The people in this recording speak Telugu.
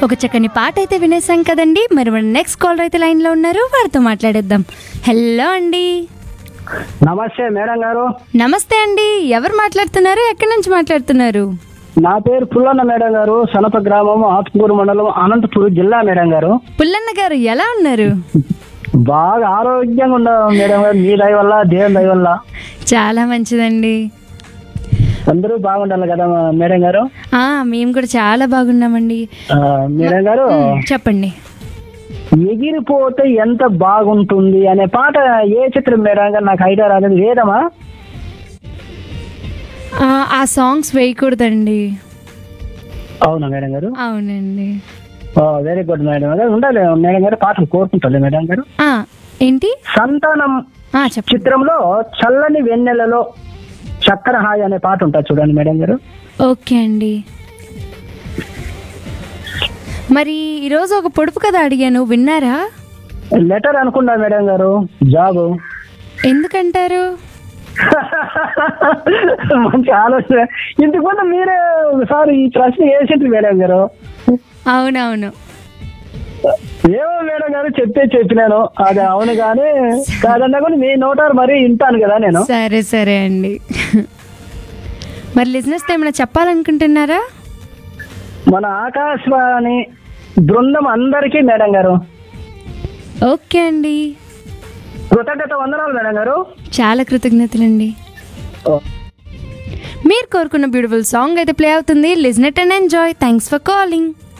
ఒక చక్కని పాట అయితే వినేసాం కదండి మరి మన నెక్స్ట్ కాలర్ అయితే లైన్లో ఉన్నారు వారితో మాట్లాడేద్దాం హలో అండి నమస్తే మేడం గారు నమస్తే అండి ఎవరు మాట్లాడుతున్నారు ఎక్కడి నుంచి మాట్లాడుతున్నారు నా పేరు పుల్లన్న మేడం గారు సనప గ్రామం ఆత్మకూరు మండలం అనంతపురం జిల్లా మేడం గారు పుల్లన్న గారు ఎలా ఉన్నారు బాగా ఆరోగ్యంగా ఉండవు మేడం గారు మీ దయ వల్ల దేవుని దయ వల్ల చాలా మంచిదండి అందరూ బాగుండాలి కదా మేడం గారు ఆ మేము కూడా చాలా బాగున్నామండి ఆ, మేడం గారు చెప్పండి ఎగిరిపోతే ఎంత బాగుంటుంది అనే పాట ఏ చిత్రం మేడం గారు నాకు ఐడియా రాలేదు వేదమా ఆ, ఆ సాంగ్స్ వేయకూడదండి అవునా మేడం గారు అవునండి వెరీ గుడ్ మేడం గారు ఉండాలి మేడం గారు పాటలు కోరుకుంటారు మేడం గారు ఆ, ఏంటి సంతానం ఆ, చెప్పండి చిత్రంలో చల్లని వెన్నెలలో చక్కర హాయ్ అనే పాట ఉంటుంది చూడండి మేడం గారు ఓకే అండి మరి ఈరోజు ఒక పొడుపు కథ అడిగాను విన్నారా లెటర్ అనుకున్నా మేడం గారు జాబ్ ఎందుకంటారు మంచి ఆలోచన ఇంతకు ముందు మీరే ఒకసారి ఈ ప్రశ్న వేసిండ్రు మేడం గారు అవునవును ఏమో మేడం గారు చెప్తే చెప్పినాను అది అవును కానీ కాదన్నా కూడా మీ నోటారు మరీ వింటాను కదా నేను సరే సరే అండి మరి లిజినెస్ ఏమైనా చెప్పాలనుకుంటున్నారా మన ఆకాశవాణి బృందం అందరికీ మేడం గారు ఓకే అండి కృతజ్ఞత వందనాలు మేడం గారు చాలా కృతజ్ఞతలండి ఓ. మీరు కోరుకున్న బ్యూటిఫుల్ సాంగ్ అయితే ప్లే అవుతుంది listen and enjoy thanks for calling